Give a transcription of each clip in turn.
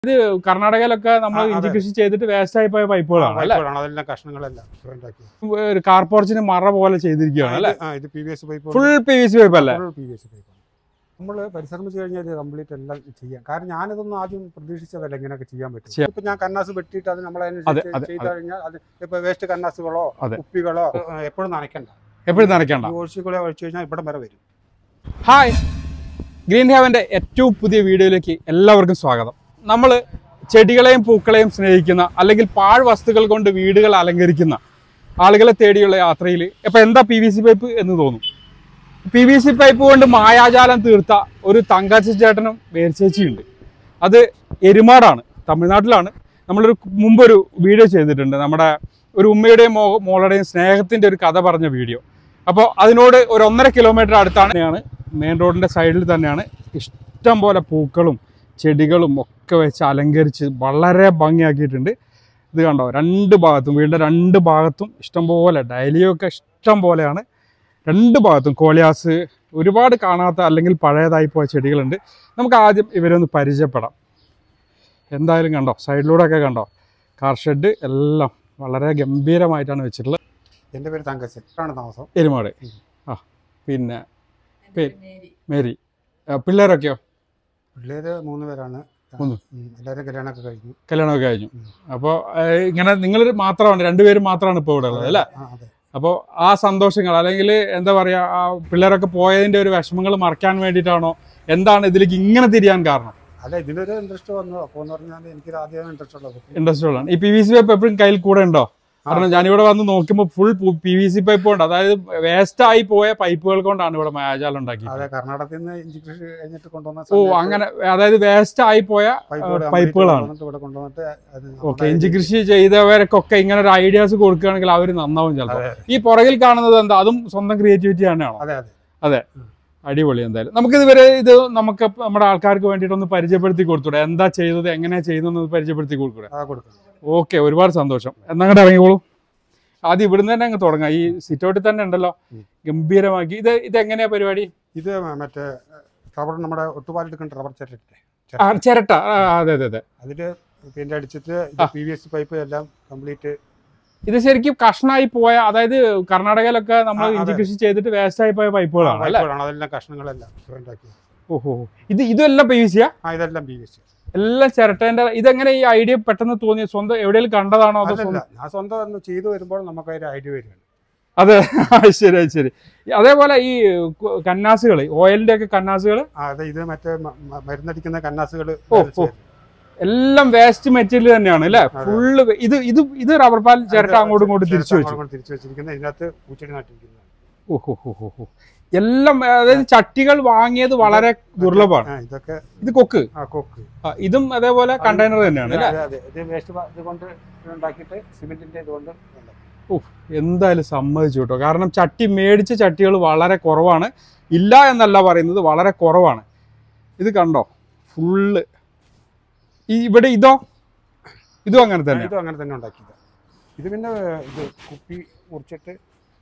ഇത് കർണാടകയിലൊക്കെ നമ്മൾ ആ, അതെ. ഇഞ്ചി കൃഷി ചെയ്തിട്ട് വേസ്റ്റ് ആയി പോയ പൈപ്പുകളാണ് അല്ലെ പൈപ്പുകളാണ് അതെല്ലാം കഷ്ണങ്ങളെല്ലാം ഉണ്ടാക്കി ഒരു കാർ പോർച്ചിന് മറ പോലെ ചെയ്തിരിക്കുകയാണ് അല്ലെ ആ ഇത് P V S pipe full P V C pipe അല്ലേ പി വി എസ് പൈപ്പാണ് നമ്മൾ പരിശ്രമിച്ചു കഴിഞ്ഞാൽ ഇത് കംപ്ലീറ്റ് എല്ലാം ചെയ്യാം കാരണം ഞാനിതൊന്നും ആദ്യം പ്രതീക്ഷിച്ചതല്ല ഇങ്ങനെയൊക്കെ ചെയ്യാൻ പറ്റും ചെയ്യാം. ഇപ്പൊ ഞാൻ കന്നാസ് വെട്ടിയിട്ട് അത് നമ്മൾ അതെ, അതിനനുസരിച്ച് അതെ, ചെയ്ത് കഴിഞ്ഞാൽ അത് ഇപ്പൊ വേസ്റ്റ് കന്നാസുകളോ അതെ. കുപ്പികളോ എപ്പോഴും നനയ്ക്കണ്ട എപ്പോഴും നനയ്ക്കണ്ട ഈ ഒഴിച്ചുകളെ ഒഴിച്ചു കഴിഞ്ഞാൽ ഇവിടം വരെ വരും ഹായ് ഗ്രീൻ ഹെവന്റെ ഏറ്റവും പുതിയ വീഡിയോയിലേക്ക് എല്ലാവർക്കും സ്വാഗതം നമ്മൾ ചെടികളെയും പൂക്കളെയും സ്നേഹിക്കുന്ന അല്ലെങ്കിൽ പാഴ് വസ്തുക്കൾ കൊണ്ട് വീടുകൾ അലങ്കരിക്കുന്ന ആളുകളെ തേടിയുള്ള യാത്രയിൽ ഇപ്പൊ എന്താ പി വി സി പൈപ്പ് എന്ന് തോന്നും പി വി സി പൈപ്പ് കൊണ്ട് മായാജാലം തീർത്ത ഒരു തങ്കാച്ചി ചേട്ടനും വേർച്ചേച്ചിയുണ്ട് അത് എരുമാടാണ് തമിഴ്നാട്ടിലാണ് നമ്മളൊരു മുമ്പൊരു വീഡിയോ ചെയ്തിട്ടുണ്ട് നമ്മുടെ ഒരു ഉമ്മയുടെയും മോ മോളുടെയും സ്നേഹത്തിൻ്റെ ഒരു കഥ പറഞ്ഞ വീഡിയോ അപ്പോൾ അതിനോട് ഒരു ഒന്നര കിലോമീറ്റർ അടുത്താണ് മെയിൻ റോഡിൻ്റെ സൈഡിൽ തന്നെയാണ് ഇഷ്ടം പോലെ പൂക്കളും ചെടികളും ഒക്കെ വെച്ച് അലങ്കരിച്ച് വളരെ ഭംഗിയാക്കിയിട്ടുണ്ട് ഇത് കണ്ടോ രണ്ട് ഭാഗത്തും വീടിൻ്റെ രണ്ട് ഭാഗത്തും ഇഷ്ടം പോലെ ഡയലിയൊക്കെ ഇഷ്ടം പോലെയാണ് രണ്ട് ഭാഗത്തും കോളിയാസ് ഒരുപാട് കാണാത്ത അല്ലെങ്കിൽ പഴയതായി പോയ ചെടികളുണ്ട് നമുക്ക് ആദ്യം ഇവരെ ഒന്ന് പരിചയപ്പെടാം എന്തായാലും കണ്ടോ സൈഡിലൂടെ ഒക്കെ കണ്ടോ കാർ ഷെഡ് എല്ലാം വളരെ ഗംഭീരമായിട്ടാണ് വെച്ചിട്ടുള്ളത് എന്റെ പേര് തങ്കച്ചൻ ആണ് താമസം എരുമാട് ആ പിന്നെ പേര് മേരി ആ, പിള്ളേരൊക്കെയോ പിള്ളേര് മൂന്ന് പേരാണ് മൂന്ന്. ഉം, എല്ലാവരും കല്യാണമൊക്കെ കഴിഞ്ഞു കല്യാണമൊക്കെ കഴിഞ്ഞു ഉം. അപ്പോൾ ഇങ്ങനെ നിങ്ങൾ മാത്രമാണ് രണ്ടുപേരും മാത്രമാണ് ഇപ്പോൾ ഇവിടെ ഉള്ളത് അല്ലേ ആ, അതെ അപ്പോൾ ആ സന്തോഷങ്ങൾ അല്ലെങ്കിൽ എന്താ പറയുക ആ പിള്ളേരൊക്കെ പോയതിൻ്റെ ഒരു വിഷമങ്ങൾ മറക്കാൻ വേണ്ടിയിട്ടാണോ എന്താണ് ഇതിലേക്ക് ഇങ്ങനെ തിരിയാൻ കാരണം അല്ല ഇതിനൊരു ഇൻട്രസ്റ്റ് വന്നു അപ്പോൾ എന്ന് പറഞ്ഞാൽ എനിക്ക് ആദ്യം ഇൻട്രസ്റ്റ് ഉള്ളത് ഇൻട്രസ്റ്റ് ഉള്ളതാണ് ഈ പി വി സി പൈപ്പ് എപ്പോഴും കയ്യിൽ കൂടെ ഉണ്ടോ കാരണം ഞാനിവിടെ വന്ന് നോക്കുമ്പോൾ full P V C pipe കൊണ്ട് അതായത് വേസ്റ്റ് ആയി പോയ പൈപ്പുകൾ കൊണ്ടാണ് ഇവിടെ മായാജാലം ഉണ്ടാക്കിയത് അതെ കർണാടകത്തിൽ നിന്ന് ഇഞ്ചി കൃഷി കഴിഞ്ഞിട്ട് കൊണ്ടുവന്ന ഓ അങ്ങനെ അതായത് വേസ്റ്റ് ആയി പോയ പൈപ്പുകൾ ആ, പൈപ്പുകളാണ്. കൊണ്ടുവന്നിട്ട് ഇവിടെ കൊണ്ടുവന്നിട്ട് അത് ഓക്കെ നമ്മുടെ ഇഞ്ചി കൃഷി ചെയ്തവർക്കൊക്കെ ഇങ്ങനെ ഒരു ഐഡിയാസ് കൊടുക്കുകയാണെങ്കിൽ അവർ നന്നാവും ചിലപ്പോൾ അതെ ഈ പുറകിൽ കാണുന്നത് എന്താ അതും സ്വന്തം ക്രിയേറ്റിവിറ്റി തന്നെയാണോ അതെ അതെ അടിപൊളി എന്തായാലും നമുക്ക് ഇതുവരെ ഇത് നമുക്ക് നമ്മുടെ ആൾക്കാർക്ക് വേണ്ടിയിട്ട് ഒന്ന് പരിചയപ്പെടുത്തി കൊടുത്തൂടെ എന്താ ചെയ്തത് എങ്ങനെയാ ചെയ്യുന്നത് പരിചയപ്പെടുത്തി കൊടുക്കൂടെ അതാ കൊടുക്കണം ഓക്കെ ഒരുപാട് സന്തോഷം എന്നാ അങ്ങോട്ട് ഇറങ്ങിക്കോളൂ ആദ്യം ഇവിടുന്ന് തന്നെ അങ്ങ് തുടങ്ങാം ഈ സിറ്റൗട്ടിൽ തന്നെ ഉണ്ടല്ലോ ഉം. ഗംഭീരമാക്കി ഇത് ഇത് എങ്ങനെയാ പരിപാടി ഇത് മറ്റേ റബ്ബർ നമ്മുടെ ഒട്ടുപാലെടുക്കുന്ന റബ്ബർ ചിരട്ടെ ആ, ചിരട്ട ആ, അതെ അതെ അതെ അതില് പെയിന്റ് അടിച്ചിട്ട് ആ. പി വി എസ് പൈപ്പ് എല്ലാം കംപ്ലീറ്റ് ഇത് ശരിക്കും കഷ്ണായി പോയ അതായത് കർണാടകയിലൊക്കെ നമ്മൾ ആ, ഇഞ്ചി അതെ. കൃഷി ചെയ്തിട്ട് വേസ്റ്റ് ആയി പോയ പൈപ്പുകളാണ് അല്ലേ പൈപ്പുകളാണ് അതെല്ലാം കഷ്ണങ്ങളെല്ലാം ഉണ്ടാക്കി ഓഹോ ഇത് ഇതെല്ലാം പി വി സിയാ ആ ഇതെല്ലാം പി വി എസ് എല്ലാം ചിരട്ടേന്റെ ഇതെങ്ങനെ ഈ ഐഡിയ പെട്ടെന്ന് തോന്നി സ്വന്തം എവിടെയെങ്കിലും കണ്ടതാണോ അതോ അതല്ല സ്വന്തം ഞാൻ സ്വന്തം ഒന്ന് ചെയ്തു വരുമ്പോൾ നമുക്ക് അതിന്റെ ഐഡിയ വരികയാണ് അതെ ആ, ശരി അത് ശരി അതേപോലെ ഈ കു- കന്നാസുകൾ ഓയിലിന്റെ ഒക്കെ കന്നാസുകൾ ആ അതെ ഇത് മറ്റേ മ- മ- മരുന്നടിക്കുന്ന കന്നാസുകൾ ഓ, ഓ. എല്ലാം വേസ്റ്റ് മെറ്റീരിയൽ തന്നെയാണ് അല്ലേ അതെ. ഫുള്ള് ഇത് ഇത് ഇത് റബ്ബർ പാൽ ചിരട്ട അങ്ങോട്ടും ഇങ്ങോട്ടും തിരിച്ചു വെച്ചു തിരിച്ചു വെച്ചിരിക്കുന്നത് ഇതിനകത്ത് പൂച്ചെടി നട്ടിരിക്കുന്നത് ഓഹോ ഹോ ഹോ ഹോ എല്ലാം അതായത് ചട്ടികൾ വാങ്ങിയത് വളരെ ദുർലഭമാണ് ആ, ഇതൊക്കെ ഇത് കൊക്ക് ആ കൊക്ക് ആ, ഇതും അതേപോലെ കണ്ടെയ്നർ തന്നെയാണ് അല്ലേ അതെ അതെ ഇത് വേസ്റ്റ് ഇത് കൊണ്ട് ഉണ്ടാക്കിയിട്ട് സിമെന്റിന്റെ ഇതുകൊണ്ട് ഉണ്ടാക്കി. എന്തായാലും സമ്മതിച്ചു കേട്ടോ കാരണം ചട്ടി മേടിച്ച ചട്ടികൾ വളരെ കുറവാണ് ഇല്ല എന്നല്ല പറയുന്നത് വളരെ കുറവാണ് ഇത് കണ്ടോ ഫുള്ള് ഈ ഇവിടെ ഇതോ ഇതും അങ്ങനെ തന്നെ ഇതും അങ്ങനെ തന്നെ ഉണ്ടാക്കിയത് ഇത് പിന്നെ ഇത് കുപ്പി മുറിച്ചിട്ട്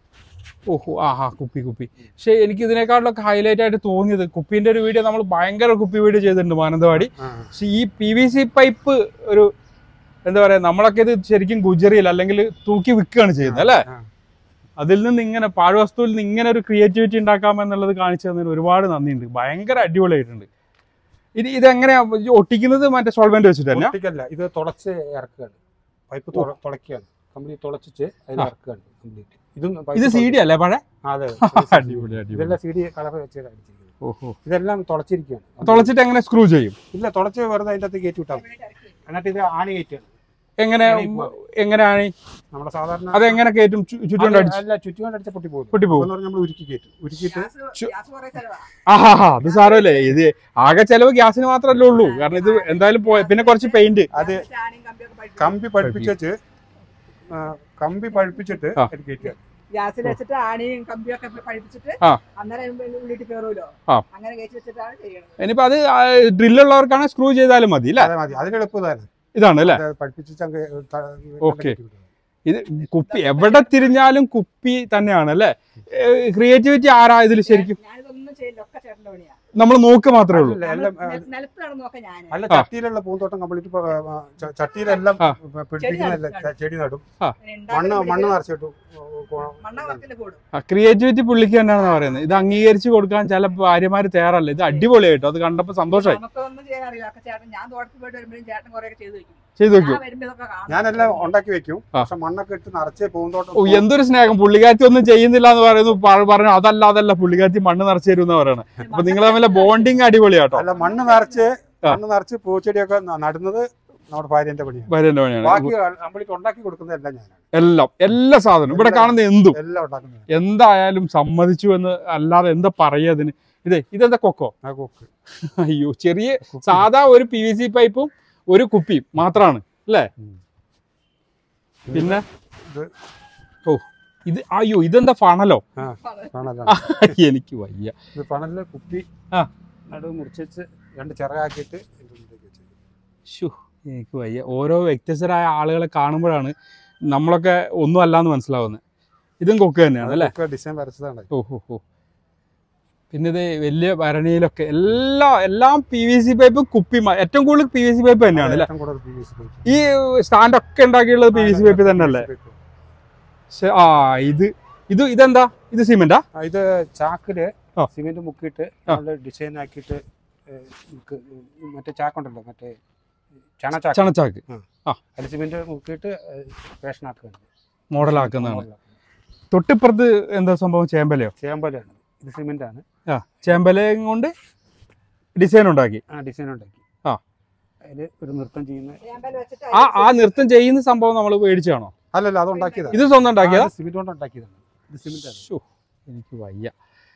ഓഹോ ആ ഹാ കുപ്പി കുപ്പി പക്ഷേ എനിക്ക് ഇതിനേക്കാളിലൊക്കെ ഹൈലൈറ്റ് ആയിട്ട് തോന്നിയത് കുപ്പീൻ്റെ ഒരു വീഡിയോ നമ്മൾ ഭയങ്കര കുപ്പി വീഡിയോ ചെയ്തിട്ടുണ്ട് മാനന്തവാടി ആ, പക്ഷെ ഈ പി വി സി പൈപ്പ് ഒരു എന്താ പറയുക നമ്മളൊക്കെ ഇത് ശരിക്കും ഗുജറിയിൽ അല്ലെങ്കിൽ തൂക്കി വിൽക്കുകയാണ് ചെയ്യുന്നത് അല്ലേ ആ. അതിൽ നിന്ന് ഇങ്ങനെ പാഴ്വസ്തുവിൽ നിന്ന് ഇങ്ങനെ ഒരു ക്രിയേറ്റിവിറ്റി ഉണ്ടാക്കാമെന്നുള്ളത് കാണിച്ചു തന്നതിന് ഒരുപാട് നന്ദിയുണ്ട് ഭയങ്കര അടിപൊളിയായിട്ടുണ്ട് ഇനി ഇതെങ്ങനെയാ ഈ ഒട്ടിക്കുന്നത് മറ്റേ സോൾവെന്റ് വെച്ചിട്ട് തന്നെ ഒട്ടിക്കല്ല ഇത് തുളച്ച് ഇറക്കുകയാണ് പൈപ്പ് തുള- തുളയ്ക്കുകയാണ് കംപ്ലീറ്റ് തുളച്ചിട്ട് അതിൽ ആ. ഇറക്കുകയാണ് കംപ്ലീറ്റ് ഇതും ഇത് സി ഡി അല്ലേ പഴയ ആ, അതെ അടിപൊളി അടിപൊളി ഇതെല്ലാം സി ഡി കളർ വെച്ച് അടിച്ചിരിക്കുന്നത് ഓഹോ ഇതെല്ലാം തുളച്ചിരിക്കുകയാണ് തുളച്ചിട്ട് എങ്ങനെ സ്ക്രൂ ചെയ്യും ഇല്ല തുളച്ച് വെറുതെ അതിൻ്റെ അകത്ത് കയറ്റി വിട്ടാൽ മതി എന്നിട്ട് ഇത് ആണി കയറ്റുകയാണ് എങ്ങനെ എങ്ങനെയാണ് നമ്മുടെ സാധാരണ അതെങ്ങനെ കയറ്റും ചു- ചുറ്റുകൊണ്ട് അത് അടിച്ച് അല്ല ചുറ്റുകൊണ്ട് അടിച്ച പൊട്ടി പോകും പൊട്ടി പോകും എന്ന് പറഞ്ഞാൽ നമ്മൾ ഉരുക്കി കയറ്റും ഉരുക്കിയിട്ട് ആഹാ അത് സാരമല്ലേ ഇത് ആകെ ചെലവ് ഗ്യാസിന് മാത്രമല്ലേ ഉള്ളൂ കാരണം ഇത് എന്തായാലും പോയ പിന്നെ കുറച്ച് പെയിന്റ് അത് കമ്പി പഴിപ്പിച്ചു കമ്പി പഴിപ്പിച്ചിട്ട് ആ. അത് കയറ്റുക ഗ്യാസിൽ വെച്ചിട്ട് ആണിയും കമ്പിയൊക്കെ പഴിപ്പിച്ചിട്ട് ആ. അന്നേരം ഉള്ളിട്ട് കയറുമല്ലോ ആ. അങ്ങനെ കയറ്റി വെച്ചിട്ടാണ് ചെയ്യണത് ഇനിയിപ്പോ അത് ഡ്രില്ലുള്ളവർക്കാണ് സ്ക്രൂ ചെയ്താലും മതി അല്ലേ അതെ മതി അതിന് എളുപ്പതാണ് ഇതാണ് അല്ലേ പഠിപ്പിച്ചിട്ട് അങ്ങ് ത- ഓക്കേ. ഇത് കുപ്പി എവിടെ തിരിഞ്ഞാലും കുപ്പി തന്നെയാണ് അല്ലേ ക്രിയേറ്റിവിറ്റി ആരാ ഇതിൽ ശരിക്കും ഞാനിതൊന്നും ചെയ്യില്ല ഒക്കെ ചേട്ടൻ്റെ പണിയാ നമ്മൾ നോക്ക് മാത്രമേ ഉള്ളൂ അല്ല, എല്ലാം ആ, നില- നിലത്ത് നടന്ന് നോക്കാം ഞാൻ അല്ല ചട്ടിയിലുള്ള പൂന്തോട്ടം കംപ്ലീറ്റ് ചട്ടിയിലെല്ലാം ആ. പിടിപ്പിക്കുന്നതല്ല ച- ചെടി നടും ഉണ്ടാക്കി മണ്ണ് മണ്ണ് പിടിക്കുക. നിറച്ചിട്ടു മണ്ണ വർക്കിൽ കൂടും ക്രിയേറ്റിവിറ്റി പുള്ളിക്ക് തന്നെയാണെന്ന് പറയുന്നത് ഇത് അംഗീകരിച്ച് കൊടുക്കാൻ ചില ഭാര്യമാര് തയ്യാറല്ല ഇത് അടിപൊളിയായിട്ടോ അത് കണ്ടപ്പോൾ സന്തോഷമായി നമുക്കൊന്നും ചെയ്യാൻ അറിയില്ല ഒക്കെ ചേട്ടൻ ഞാൻ തോട്ടത്തിൽ പോയിട്ട് വരുമ്പോഴും ചേട്ടൻ കുറെ ചെയ്ത് വെക്കും ചെയ്തു നോക്കൂ ഞാൻ വരുമ്പോ ഇതൊക്കെ കാണും ഞാനെല്ലാം ഉണ്ടാക്കി വെക്കും ആ. പക്ഷെ മണ്ണൊക്കെ ഇട്ട് നിറച്ച് പൂന്തോട്ടം ഓ എന്തൊരു സ്നേഹം പുള്ളിക്കാരത്തി ഒന്നും ചെയ്യുന്നില്ല എന്ന് പറയുന്നു പ- പറഞ്ഞു അതല്ല അതല്ല പുള്ളിക്കാരത്തി മണ്ണ് നിറച്ചു തരും എന്ന് പറയണത് അപ്പൊ നിങ്ങൾ തമ്മിലെ ബോണ്ടിങ് അടിപൊളിയാട്ടോ അല്ല മണ്ണ് നിറച്ച് ആ. മണ്ണ് നിറച്ച് പൂച്ചെടിയൊക്കെ ന- നടുന്നത് നമ്മുടെ ഭാര്യന്റെ പണിയാണ് ഭാര്യന്റെ പണിയാണ് ബാക്കി കംപ്ലീറ്റ് ഉണ്ടാക്കി കൊടുക്കുന്നതെല്ലാം ഞാനാണ് എല്ലാം എല്ലാ സാധനവും ഇവിടെ എല്ലാം. കാണുന്ന എന്തും എല്ലാം ഉണ്ടാക്കുന്നത് എന്തായാലും സമ്മതിച്ചു എന്ന് അല്ലാതെ എന്താ പറയാ അതിന് ഇതേ ഇതെന്താ കൊക്കോ ആ കൊക്ക് അയ്യോ ചെറിയ കുപ്പി. സാധാ ഒരു പി വി സി പൈപ്പും ഒരു കുപ്പിയും മാത്രമാണ് അല്ലേ ഉം. പിന്നെ ഇത് ഓ ഇത് അയ്യോ ഇതെന്താ ഫണലോ കാണാൻ എനിക്ക് വയ്യ ഇത് പണലിലെ കുപ്പി ആ. നടുവ് മുറിച്ച് രണ്ട് ചിറകാക്കിയിട്ട് ഇതിന്റെ ഉള്ളിലേക്ക് വെച്ചേക്കും. ശ്ശോ, എനിക്ക് വയ്യ ഓരോ വ്യത്യസ്തരായ ആളുകളെ കാണുമ്പോഴാണ് നമ്മളൊക്കെ ഒന്നും അല്ലാന്ന് മനസ്സിലാവുന്നത് ഇതും കൊക്ക് തന്നെയാണ് അല്ലേ അതൊക്കെ ഡിസൈൻ വരച്ചതാണ് ഓ ഹോ ഹോ പിന്നെ ഇത് വലിയ ഭരണിയിലൊക്കെ എല്ലാ എല്ലാം പി വി സി പൈപ്പ് കുപ്പി മ- ഏറ്റവും കൂടുതൽ പി വി സി പൈപ്പ് തന്നെയാണ് അല്ലേ ഏറ്റവും കൂടുതൽ PVC pipe. ഈ സ്റ്റാൻഡ് ഒക്കെ ഉണ്ടാക്കിയുള്ളത് പി വി സി പൈപ്പ് തന്നെ അല്ലേ PVC pipe. ശ്ശെ, ആ ഇത് ഇത് ഇതെന്താ ഇത് സിമെന്റാ ആ, ഇത് ചാക്കില് ആ. സിമെന്റ് മുക്കിയിട്ട് ആ. നമ്മള് ഡിസൈൻ ആക്കിയിട്ട് ഏ, നമുക്ക് ഈ മറ്റേ ചാക്കുണ്ടല്ലോ മറ്റേ ചണച്ചാക്ക് ചണച്ചാക്ക് അതിൽ സിമെന്റ് മുക്കിയിട്ട് ഫാഷൻ ആക്കുകയാണ് മോഡലാക്കുന്നതാണ് തൊട്ടിപ്പുറത്ത് എന്താ സംഭവം ചേമ്പലയോ ചേമ്പലാണ് ഇത് സിമെന്റ് ആണ് ആ ചേമ്പലയും കൊണ്ട് ഡിസൈൻ ഉണ്ടാക്കി ആ ഡിസൈൻ ഉണ്ടാക്കി ആ. അതില് ഒരു നൃത്തം ചെയ്യുന്ന ചേമ്പൽ വെച്ചിട്ട് ആ ആ നൃത്തം ചെയ്യുന്ന സംഭവം നമ്മൾ മേടിച്ചാണോ അല്ലല്ല അത് ഉണ്ടാക്കിയതാണ് ഇത് സ്വന്തം ഉണ്ടാക്കിയതാ സിമെന്റ് കൊണ്ട് ഉണ്ടാക്കിയതാണ് ഇത് സിമെന്റ് ആണ് ശ്ശോ, എനിക്ക് വയ്യ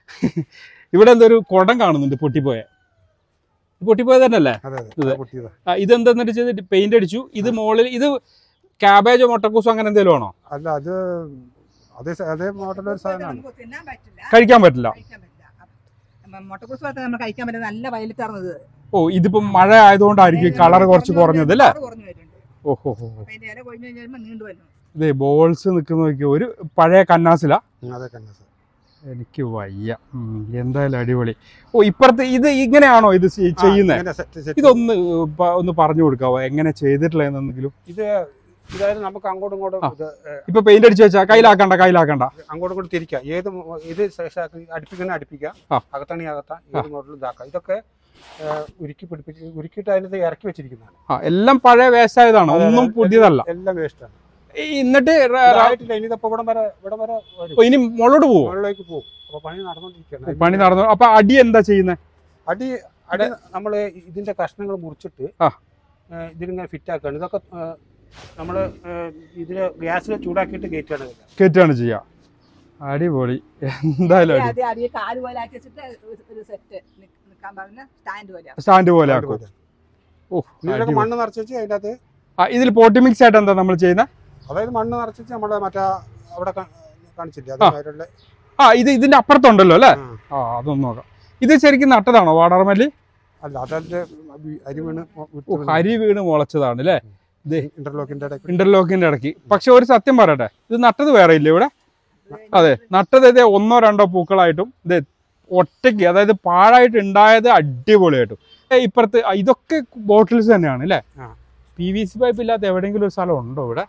ഇവിടെ എന്തൊരു കുടം കാണുന്നുണ്ട് പൊട്ടിപ്പോയ പൊട്ടിപ്പോയത് തന്നെയല്ലേ അതെ ഇത്. അതെ പൊട്ടിയതാ ആ, ഇതെന്താന്നിട്ട് ചെയ്ത് പെയിന്റ് അടിച്ചു ഇത് മുകളിൽ ഇത് ക്യാബേജോ മുട്ടക്കൂസോ അങ്ങനെ എന്തെങ്കിലും ആണോ അല്ല അത് അതേ സ- അതേ മോഡലൊരു മുട്ടക്കുറുസ് സാധനമാണ് നമുക്ക് തിന്നാൻ പറ്റില്ല കഴിക്കാൻ പറ്റില്ല കഴിക്കാൻ പറ്റില്ല അപ്പം മുട്ടക്കുറിച്ച് പോലത്തെ നമ്മൾ കഴിക്കാൻ പറ്റില്ല നല്ല വയലിത്തറന്നത് ഓ ഇതിപ്പോ മഴ ആയതുകൊണ്ടായിരിക്കും കളർ കുറച്ച് കുറഞ്ഞത് അല്ലേ കുറഞ്ഞു വരുന്നുണ്ട് ഓഹോ ഹോ അപ്പൊ അതിന്റെ ഇല കൊഴിഞ്ഞു കഴിഞ്ഞാൽ നീണ്ടു വരും ഇതേ ബോൾസ് നിൽക്കുന്ന നോക്കി ഒരു പഴയ കന്നാസില ഉം, അതെ കണ്ണാസ് എനിക്ക് വയ്യ ഉം, എന്തായാലും അടിപൊളി ഓ ഇപ്പുറത്ത് ഇത് ഇങ്ങനെയാണോ ഇത് ചെയ്യുന്നത് സെറ്റ് ഇതൊന്ന് പ- ഒന്ന് പറഞ്ഞു കൊടുക്കാവോ എങ്ങനെ ചെയ്തിട്ടില്ല എന്നെങ്കിലും ഇത് ഇതായത് നമുക്ക് അങ്ങോട്ടും ഇങ്ങോട്ടും ആ. ഇത് ഏ, ഇപ്പൊ പെയിന്റ് അടിച്ചു വെച്ചാ കയ്യിലാക്കണ്ട കയ്യിലാക്കണ്ട അങ്ങോട്ടും ഇങ്ങോട്ടും തിരിക്കാം ഏത് മോ- ഇത് സൈസാക്കി അടുപ്പിക്കുന്ന അടുപ്പിക്കാം ആ. അകത്തണി അകത്താം ഏത് മോഡലും ഇതാക്കാം ഇതൊക്കെ ഏ, ഉരുക്കി പിടിപ്പിച്ച് ഉരുക്കിയിട്ട് അതിനകത്ത് ഇറക്കി വെച്ചിരിക്കുന്നതാണ് ആ എല്ലാം പഴയ വേസ്റ്റ് ആയതാണ് അതെ, ഒന്നും അതെ, പുതിയതല്ല എല്ലാം വേസ്റ്റാണ് ഈ എന്നിട്ട് ര- ര- ആയിട്ടില്ല ഇനി ഇതപ്പോ ഇവിടം വരെ ഇവിടം വരെ വരും ഓ, ഇനി മുകളോട് പോവോ മുകളിലേക്ക് പോകും അപ്പൊ പണി നടന്നുകൊണ്ടിരിക്കുകയാണ് പണി നടന്നു അപ്പൊ അടി എന്താ ചെയ്യുന്നത് അടി അടി നമ്മള് ഇതിന്റെ കഷ്ണങ്ങൾ മുറിച്ചിട്ട് ആ. ഏ, ഇതിലിങ്ങനെ ഫിറ്റ് ആക്കുകയാണ് ഇതൊക്കെ ഏ, നമ്മള് ഏ, ഇതില് ഗ്യാസിൽ ചൂടാക്കിയിട്ട് കയറ്റാണ് ഇതൊക്കെ. കയറ്റാണ് ചെയ്യാ അടിപൊളി എന്തായാലും അടി ആദ്യം അടിയെ കാല് പോലെ ആക്കി വെച്ചിട്ട് ഒരു- ഒരു സെറ്റ് നിൽക്കാൻ പറഞ്ഞ സ്റ്റാൻഡ് പോലെ സ്റ്റാൻഡ് പോലെ ആക്കും അതുപോലെ. ഓ ഇനി ഇതൊക്കെ അടിപൊളി. മണ്ണ് നിറച്ച് വെച്ച് അതിൻ്റെ അകത്ത് ആ, ഇതിൽ പോട്ടി മിക്സ് ആയിട്ട് എന്താ നമ്മൾ ചെയ്യുന്നത് അതായത് മണ്ണ് നിറച്ച് വെച്ച് നമ്മുടെ മറ്റേ അവിടെ കാ- കാണിച്ചില്ലേ ആ. അതുമായിട്ടുള്ള ആ ഇത് ഇതിന്റെ അപ്പുറത്തുണ്ടല്ലോ അല്ലേ ആ. ആ അതൊന്ന് നോക്കാം ഇത് ശരിക്കും നട്ടതാണോ വാടാർമല്ലി അല്ല അതതിന്റെ അരി വീണ് ഓ ഹരി വീണ് മുളച്ചതാണ് അല്ലേ ഇന്റർലോക്കിന്റെ ഇടയ്ക്ക് ഇന്റർലോക്കിന്റെ ഇടയ്ക്ക് പക്ഷെ ഒരു സത്യം പറയട്ടെ ഇത് നട്ടത് വേറെ ഇല്ലേ ഇവിടെ അതെ നട്ടത് ഇതേ ഒന്നോ രണ്ടോ പൂക്കളായിട്ടും ഇത് ഒറ്റയ്ക്ക് അതായത് പാഴായിട്ട് ഉണ്ടായത് അടിപൊളിയായിട്ടും ഏ, ഇപ്പുറത്ത് ആ, ഇതൊക്കെ ബോട്ടിൽസ് തന്നെയാണ് അല്ലേ ആ. പി വി സി പൈപ്പ് ഇല്ലാത്ത എവിടെയെങ്കിലും ഒരു സ്ഥലം ഉണ്ടോ ഇവിടെ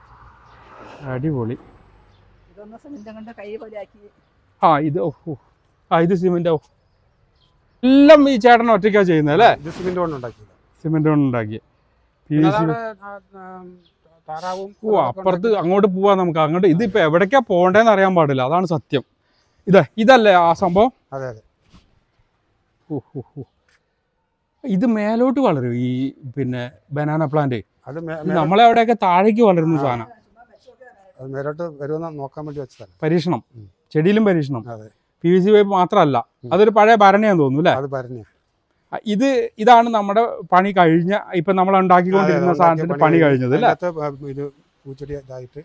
അടിപൊളി ഇതൊന്ന് സിമെന്റ് കൊണ്ട് കൈ പോലെ ആക്കി ആ ഇത് ഓ ഓ. ആ ഇത് സിമെന്റ് ഓ എല്ലാം ഈ ചേട്ടൻ ഒറ്റയ്ക്കാ ചെയ്യുന്നത് അല്ലേ ഇത് സിമെന്റ് കൊണ്ട് ഉണ്ടാക്കിയത് സിമെന്റ് കൊണ്ട് ഉണ്ടാക്കി പി വി പിന്നെ സി അതവിടെ ആ, ആ, താറാവും ഓ അപ്പുറത്ത് അങ്ങോട്ട് പോവാം നമുക്ക് അങ്ങോട്ട് ഇതിപ്പോ എവിടേക്കാ പോണ്ടേന്ന് അറിയാൻ പാടില്ല അതാണ് സത്യം ഇതാ ഇതല്ലേ ആ സംഭവം അതെ അതെ ഓ, ഓ, ഓ. ഇത് മേലോട്ട് വളരും ഈ പിന്നെ ബനാന പ്ലാന്റ് അത് മേ- മേ- നമ്മളെ അവിടെയൊക്കെ താഴേക്ക് വളരുന്ന സാധനം അത് മേലോട്ട് വരുമെന്ന് നോക്കാൻ വേണ്ടി വെച്ചതാണ് പരീക്ഷണം ഉം. ചെടിയിലും പരീക്ഷണം അതെ പി വി സി പൈപ്പ് മാത്രമല്ല ഉം. അതൊരു പഴയ ഭരണയാന്ന് തോന്നുന്നു അല്ലേ അത് പറഞ്ഞ ആ, ഇത് ഇതാണ് നമ്മുടെ പണി കഴിഞ്ഞ ഇപ്പൊ നമ്മൾ ഉണ്ടാക്കിക്കൊണ്ടിരുന്ന സാധനത്തിന്റെ പണി കഴിഞ്ഞത് അല്ലേ ഇത് പൂച്ചെടി ഇതായിട്ട്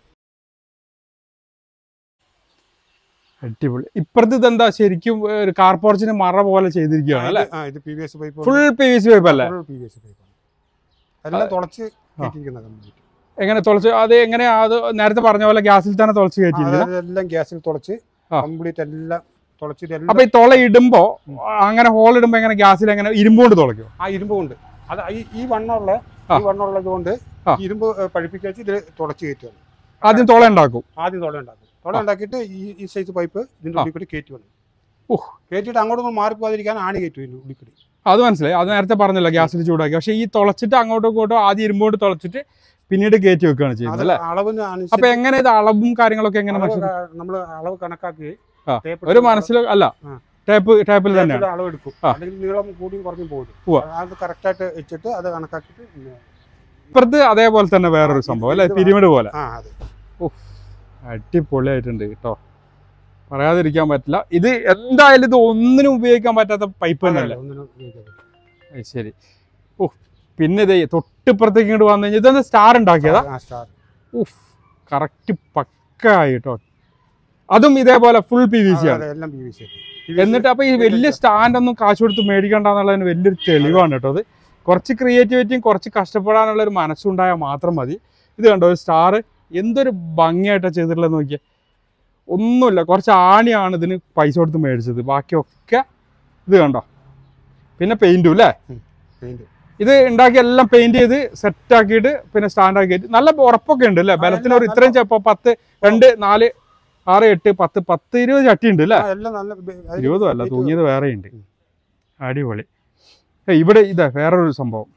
അടിപൊളി ഇപ്പുറത്ത് ഇതെന്താ ശരിക്കും ഒരു കാർപോർച്ചിന് മറ പോലെ ചെയ്തിരിക്കുകയാണ് അല്ലേ ആ ഇത് P V S pipe full P V C pipe അല്ലേ പി വി എസ് പൈപ്പാണ് എല്ലാം തുളച്ച് കയറ്റിയിരിക്കുന്ന കംപ്ലീറ്റ് എങ്ങനെ തുളച്ച് അത് എങ്ങനെയാ അത് നേരത്തെ പറഞ്ഞ പോലെ ഗ്യാസിൽ തന്നെ തുളച്ച് കയറ്റിയിരിക്കുന്നത് അതെല്ലാം ഗ്യാസിൽ തുളച്ച് ആ. കംപ്ലീറ്റ് എല്ലാം തുളച്ചിട്ട് അപ്പൊ എല്ലാം ഈ തുള ഇടുമ്പോ അങ്ങനെ ഹോൾ ഇടുമ്പോ എങ്ങനെ ഗ്യാസിൽ എങ്ങനെ ഇരുമ്പോണ്ട് തുളയ്ക്കും ആ ഇരുമ്പ് കൊണ്ട് അത് ഈ ഈ വണ്ണമുള്ള ആ. ഈ വണ്ണമുള്ളത് കൊണ്ട് ആ. ഇരുമ്പ് പഠിപ്പിച്ച് വെച്ച് ഇതിൽ തുളച്ച് കയറ്റുകയാണ് ആദ്യം തുള ഉണ്ടാക്കും ആദ്യം തുള ഉണ്ടാക്കും തുള ആ. ഉണ്ടാക്കിയിട്ട് ഈ ഈ സൈസ് പൈപ്പ് ഇതിന്റെ ആ. ഉള്ളിൽ കൂടി കയറ്റി വന്നു ഉഹ്. കയറ്റിയിട്ട് അങ്ങോട്ടും മാറിപ്പോകാതിരിക്കാൻ ആണി കയറ്റും ഇതിന്റെ ഉള്ളിൽ കൂടി അത് മനസ്സിലായി അത് നേരത്തെ പറഞ്ഞല്ലോ ഗ്യാസിൽ ചൂടാക്കി പക്ഷെ ഈ തുളച്ചിട്ട് അങ്ങോട്ടും ഇങ്ങോട്ടും ആദ്യം ഇരുമ്പോണ്ട് തുളച്ചിട്ട് പിന്നീട് കയറ്റി വെക്കുകയാണ് അത് ചെയ്യുന്നത് അല്ലേ അളവിന് അപ്പൊ അനുസരിച്ച് എങ്ങനെ ഇത് അളവും കാര്യങ്ങളൊക്കെ എങ്ങനെ അളവ് മനസ്സിലാക്കും ക- നമ്മള് അളവ് കണക്കാക്കി ആ. ടേപ്പ് ഒരു മനസ്സിൽ അല്ല ആ. ടേപ്പ് ടേപ്പിൽ തന്നെയാണ് ടേപ്പിൽ അളവ് എടുക്കും ആ. അല്ലെങ്കിൽ നീളം കൂടിയും കുറഞ്ഞും പോകും ഉവ്വ. അത് കറക്റ്റായിട്ട് വെച്ചിട്ട് അത് കണക്കാക്കിയിട്ട് പിന്നെ ഇപ്പുറത്ത് അതേപോലെ തന്നെ വേറൊരു ആ, സംഭവം ഇത് അല്ലെ ഇത് പിരിമിഡ് പോലെ ആ അതെ അടിപൊളിയായിട്ടുണ്ട് കേട്ടോ പറയാതിരിക്കാൻ പറ്റില്ല ഇത് എന്തായാലും ഇത് ഒന്നിനും ഉപയോഗിക്കാൻ പറ്റാത്ത പൈപ്പ് തന്നെയല്ലേ ഒന്നിനും ഉപയോഗിക്കാൻ പറ്റില്ല. അത് ശരി ഓ പിന്നെ ഇതേ തൊട്ടിപ്പുറത്തേക്ക് ഇങ്ങോട്ട് വന്നു കഴിഞ്ഞാൽ ഇതെന്താ സ്റ്റാർ ഉണ്ടാക്കിയതാ ആ സ്റ്റാർ ഉഫ് കറക്റ്റ് പക്കായി കേട്ടോ അതും ഇതേപോലെ ഫുൾ പി വി സി ആണ് അതെ, എല്ലാം പി വി സി എന്നിട്ട് അപ്പൊ ഈ വലിയ സ്റ്റാൻഡ് ഒന്നും കാശ് കൊടുത്ത് മേടിക്കണ്ടെന്നുള്ളതിന് വലിയൊരു തെളിവാണ് കേട്ടോ അത് കുറച്ച് ക്രിയേറ്റിവിറ്റിയും കുറച്ച് കഷ്ടപ്പെടാനുള്ള ഒരു മനസ്സുണ്ടായാൽ മാത്രം മതി ഇത് കണ്ടോ ഒരു സ്റ്റാർ എന്തൊരു ഭംഗിയായിട്ടാണ് ചെയ്തിട്ടുള്ളത് നോക്കിയേ ഒന്നുമില്ല കുറച്ച് ആണിയാണ് ഇതിന് പൈസ കൊടുത്ത് മേടിച്ചത് ബാക്കിയൊക്കെ ഇത് കണ്ടോ പിന്നെ പെയിന്റും അല്ലേ പെയിന്റ് ഇത് ഉണ്ടാക്കി എല്ലാം പെയിന്റ് ചെയ്ത് സെറ്റ് ആക്കിയിട്ട് പിന്നെ സ്റ്റാൻഡ് ആക്കിയിട്ട് നല്ല ഉറപ്പൊക്കെ ഉണ്ട് അല്ലേ ബലത്തിന് ഒരു ഇത്രയും ചെപ്പോ പത്ത് രണ്ട് നാല് ആറ് എട്ട് പത്ത് പത്ത് ഇരുപത് ചട്ടി ഉണ്ട് അല്ലേ ആ, എല്ലാം നല്ല ബെ- അതിന് ഇരുപതും അല്ല weight തൂങ്ങിയത് വേറെ ഉണ്ട് ഉം. അടിപൊളി ഏയ് ഇവിടെ ഇതാ വേറൊരു സംഭവം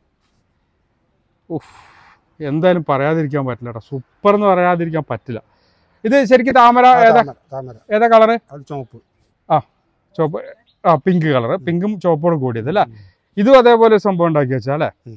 ഉഫ് എന്തായാലും പറയാതിരിക്കാൻ പറ്റില്ല കേട്ടോ സൂപ്പർ എന്ന് പറയാതിരിക്കാൻ പറ്റില്ല ഇത് ശരിക്കും താമര ആ, ഏതാ താമര താമര ഏതാ കളറ് അത് ചുവപ്പ് ചുവപ്പ് ആ പിങ്ക് കളറ് പിങ്കും ചുവപ്പോടും കൂടിയത് അല്ലേ ഉം. ഇതും അതേപോലെ ഒരു സംഭവം ഉണ്ടാക്കി വെച്ചാ അല്ലേ ഉം.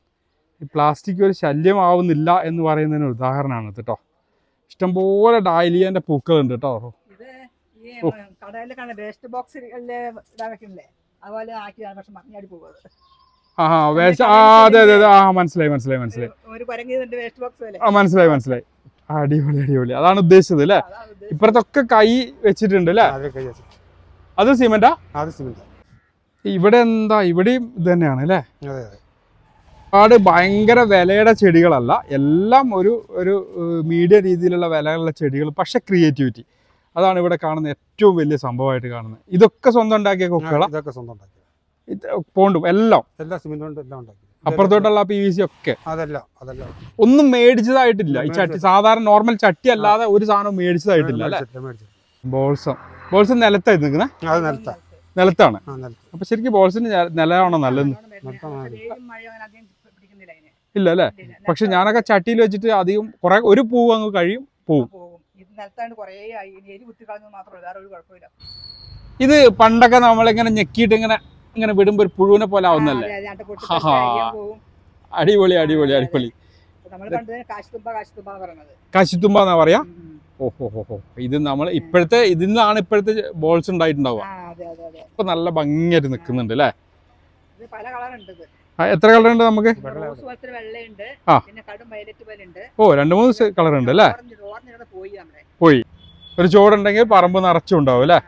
ഈ പ്ലാസ്റ്റിക് ഒരു ശല്യമാവുന്നില്ല എന്ന് പറയുന്നതിന് ഒരു ഉദാഹരണമാണ് ഇത് കേട്ടോ ഇഷ്ടംപോലെ ഡാലിയന്റെ പൂക്കളുണ്ട് കേട്ടോ ഇത് ഈ ഓ. കടയിൽ കാണുന്ന വേസ്റ്റ് ബോക്സിൽ ഇടാൻ വെക്കുന്നില്ലേ അതുപോലെ ആക്കിയാണ് പക്ഷെ മഞ്ഞാടി പോകുന്നത് ആ ആ വേഷ ആ അതെ അതെ അതെ ആ മനസ്സിലായി മനസ്സിലായി മനസ്സിലായി ഒരു കുരങ്ങിയതിന്റെ വേസ്റ്റ് ബോക്സ് പോലെ ആ മനസ്സിലായി മനസ്സിലായി ആ, അടിപൊളി അടിപൊളി അതാണ് ഉദ്ദേശിച്ചത് അല്ലേ അതാണ് ഉദ്ദേശിച്ചത്. ഇപ്പുറത്തൊക്കെ കൈ വെച്ചിട്ടുണ്ട് അല്ലേ അതിൽ കൈ വെച്ച്. അത് സിമെന്റാ അത് സിമെന്റ് ഇവിടെ എന്താ ഇവിടെയും ഇത് തന്നെയാണ് അല്ലേ അതെ അതെ ഒരുപാട് ഭയങ്കര വിലയുടെ ചെടികളല്ല എല്ലാം ഒരു ഒരു മീഡിയ രീതിയിലുള്ള വിലയുള്ള ചെടികൾ പക്ഷെ ക്രിയേറ്റിവിറ്റി അതാണ് ഇവിടെ കാണുന്ന ഏറ്റവും വലിയ സംഭവമായിട്ട് കാണുന്നത് ഇതൊക്കെ സ്വന്തം ഉണ്ടാക്കിയ കൊക്കുകള ആ, ഇതൊക്കെ സ്വന്തം ഉണ്ടാക്കി പോണ്ടും എല്ലാം എല്ലാ സിമെന്റ് കൊണ്ട് എല്ലാം ഉണ്ടാക്കി അപ്പുറത്തോട്ടുള്ള പി വി സി ഒക്കെ അതെല്ലാം അതെല്ലാം ഒന്നും മേടിച്ചതായിട്ടില്ല ഈ ചട്ടി സാധാരണ നോർമൽ ചട്ടി അല്ലാതെ ഒരു സാധനവും മേടിച്ചതായിട്ടില്ല അല്ലേ മേടിച്ചിട്ടില്ല, മേടിച്ചിട്ടില്ല. ബോൾസം ബോൾസം നിലത്തായി നിൽക്കുന്നത് അത് നിലത്താ നിലത്താണ് ആ നിലത്ത് അപ്പൊ ശരിക്കും ബോൾസിന് ഞ- നിലമാണോ നല്ലത് അതുകൊണ്ട് വരുന്നത്. നിർത്താൻ പക്ഷെ മതി. വെയിലും മഴയും അങ്ങനെ അധികം പിടിക്കുന്നില്ല അതിന്. ഇല്ല അല്ലേ ഇല്ല, ഇല്ല. പക്ഷെ ഞാനൊക്കെ ചട്ടിയിൽ വെച്ചിട്ട് അധികം കുറെ ഒരു പൂവ് അങ്ങ് കഴിയും പോവും പോകും ഇത് നിലത്താണ്ട് കുറേ ആയി ഇനി എരി കുത്തി കളഞ്ഞത് മാത്രമല്ല വേറെ ഒരു കുഴപ്പമില്ല ഇത് പണ്ടൊക്കെ നമ്മളിങ്ങനെ ഞെക്കിയിട്ട് ഇങ്ങനെ ഇങ്ങനെ വിടുമ്പോ ഒരു പുഴുവിനെ പോലെ ആവുന്നല്ലേ ആ, അതെ, അതെ, പൊട്ടി ഹാഹാ. തെറിച്ച് അരിയാൻ പോകും അടിപൊളി അടിപൊളി അടിപൊളി നമ്മൾ കണ്ടതിന് കാശുതുമ്പ കാശുതുമ്പ പറയണത് കശിത്തുമ്പ എന്നാ പറയാ ഉം, ഉം. ഓഹോ ഹോ ഹോ ഇത് നമ്മൾ ഇപ്പോഴത്തെ ഇതിൽ നിന്നാണ് ഇപ്പോഴത്തെ ബോൾസ് ഉണ്ടായിട്ടുണ്ടാവുക ആ അതെ അതെ അതെ ഇപ്പൊ നല്ല ഭംഗിയായിട്ട് നിൽക്കുന്നുണ്ട് അല്ലേ ഇത് പല കളറുണ്ട് ഇത് ആ, എത്ര കളർ ഉണ്ട് നമുക്ക് വെള്ള റോസ് പോലത്തെ വെള്ളയുണ്ട് ആ. പിന്നെ കടും വയലറ്റ് പോലെ ഉണ്ട് ഓ രണ്ട് മൂന്ന് കളർ ഉണ്ട് അല്ലേ ഓറഞ്ച് ഓറഞ്ച് പോയി നമ്മുടെ ഒരു ചോടുണ്ടെങ്കിൽ പറമ്പ് നിറച്ചും ഉണ്ടാവും അല്ലേ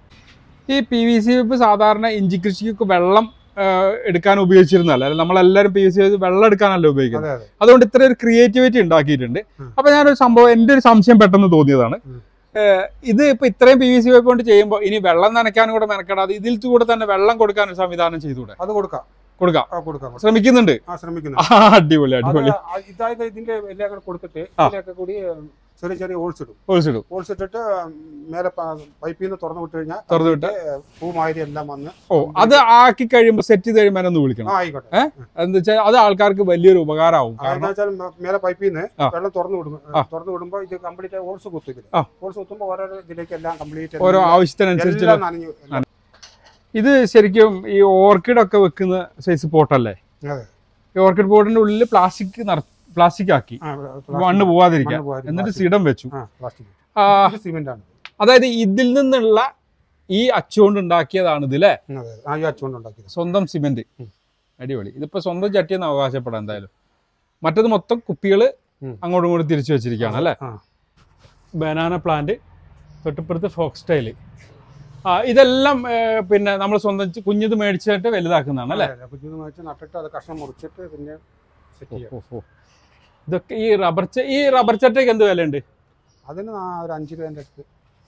ഈ പി വി സി പൈപ്പ് സാധാരണ ഇഞ്ചി കൃഷിക്ക് വെള്ളം ആ, എടുക്കാൻ ഉപയോഗിച്ചിരുന്നല്ല അല്ലെ നമ്മളെല്ലാവരും പി വി സി വെള്ളം എടുക്കാനല്ല ഉപയോഗിക്കുന്നത് അതെ അതെ അതുകൊണ്ട് ഇത്ര ഒരു ക്രിയേറ്റിവിറ്റി ഉണ്ടാക്കിയിട്ടുണ്ട് ഉം. അപ്പൊ ഞാനൊരു സംഭവം എൻ്റെ ഒരു സംശയം പെട്ടെന്ന് തോന്നിയതാണ് ഉം. ഏഹ് ഇത് ഇപ്പൊ ഇത്രയും പി വി സി പൈപ്പ് കൊണ്ട് ചെയ്യുമ്പോൾ ഇനി വെള്ളം നനയ്ക്കാനും കൂടെ മെനക്കെടാതെ ഇതിൽ കൂടെ തന്നെ വെള്ളം കൊടുക്കാൻ ഒരു സംവിധാനം ചെയ്തുകൂടെ അത് കൊടുക്കാം കൊടുക്കാം ആ കൊടുക്കാം കൊടുക്കാം. ശ്രമിക്കുന്നുണ്ട് ആ ശ്രമിക്കുന്നു ആ, അടിപൊളി അത് അടിപൊളി ആ- ഇതായത് ഇതിന്റെ എല്ലാം കൂടെ കൊടുത്തിട്ട് ആ. ഇതിലൊക്കെ കൂടി ചെറിയ ചെറിയ ഹോൾസ് ഇടും ഒഴിച്ചിടും ഹോൾസ് ഇട്ടിട്ട് മേലെ പൈപ്പിൽ നിന്ന് തുറന്നു വിട്ട് കഴിഞ്ഞാൽ തുറന്നു വിട്ട് പൂമാതിരി എല്ലാം വന്ന് ഓ അത് ആക്കി കഴിയുമ്പോൾ സെറ്റ് ചെയ്ത് കഴിയുമ്പോൾ എന്നെ ഒന്ന് വിളിക്കണം ആ ആയിക്കോട്ടെ എന്താ വെച്ചാൽ അത് ആൾക്കാർക്ക് വലിയൊരു ഉപകാരമാവും ആ, കാരണം എന്താ വെച്ചാൽ മ- മേലെ പൈപ്പിൽ നിന്ന് ആ. വെള്ളം തുറന്നു വിടും ആ. തുറന്നു വിടുമ്പോൾ ഇത് കംപ്ലീറ്റ് ഹോൾസ് കുത്തും ആ. ഹോൾസ് കുത്തുമ്പോൾ ഓരോരോ ഇതിലേക്ക് എല്ലാം കംപ്ലീറ്റ് ഓരോ ആവശ്യത്തിനനുസരിച്ച് എല്ലാം നനഞ്ഞു എല്ലാം. ഇത് ശരിക്കും ഈ ഓർക്കിഡ് ഒക്കെ വെക്കുന്ന സൈസ് പോട്ടല്ലേ അതെ ഈ ഓർക്കിഡ് ബോർഡിന്റെ ഉള്ളിൽ പ്ലാസ്റ്റിക് പ്ലാസ്റ്റിക് ആക്കി ആ, പ്ലാസ്റ്റിക് മണ്ണ് പോവാതിരിക്കാൻ മണ്ണ് പോകാതിരിക്കാൻ എന്നിട്ട് പ്ലാസ്റ്റിക്. സിഡം വെച്ചു ആ പ്ലാസ്റ്റിക് ആ, ഇത് സിമെന്റ് ആണ് അതായത് ഇതിൽ നിന്നുള്ള ഈ അച്ചുകൊണ്ട് ഉണ്ടാക്കിയതാണ് ഇത് അല്ലേ അതെ ആ ഈ അച്ചുകൊണ്ട് ഉണ്ടാക്കിയത് സ്വന്തം സിമെന്റ് ഉം. അടിപൊളി ഇതിപ്പോ സ്വന്തം ചട്ടിയെന്ന് അവകാശപ്പെടാം എന്തായാലും മറ്റത് മൊത്തം കുപ്പികൾ ഉം. അങ്ങോട്ടും ഇങ്ങോട്ടും തിരിച്ചു വെച്ചിരിക്കുകയാണ് അല്ലേ ആ ബനാന പ്ലാന്റ് തൊട്ടിപ്പുറത്ത് ഫോക്സ് സ്റ്റൈല് ആ ഇതെല്ലാം ഏ, പിന്നെ നമ്മൾ സ്വന്തം ചി- കുഞ്ഞിത് മേടിച്ചിട്ട് വലുതാക്കുന്നതാണ് അല്ലേ അതെ, കുഞ്ഞിത് വെച്ച് നട്ടിട്ട് അത് കഷ്ണം മുറിച്ചിട്ട് പിന്നെ സെറ്റ് ചെയ്യാം ഓ, ഓ. ഇതൊക്കെ ഈ റബ്ബർ ച ഈ റബ്ബർ ചട്ടയ്ക്ക് എന്ത് വിലയുണ്ട് അതിന് നാ- ഒരു അഞ്ച് രൂപേൻ്റെ അടുത്ത്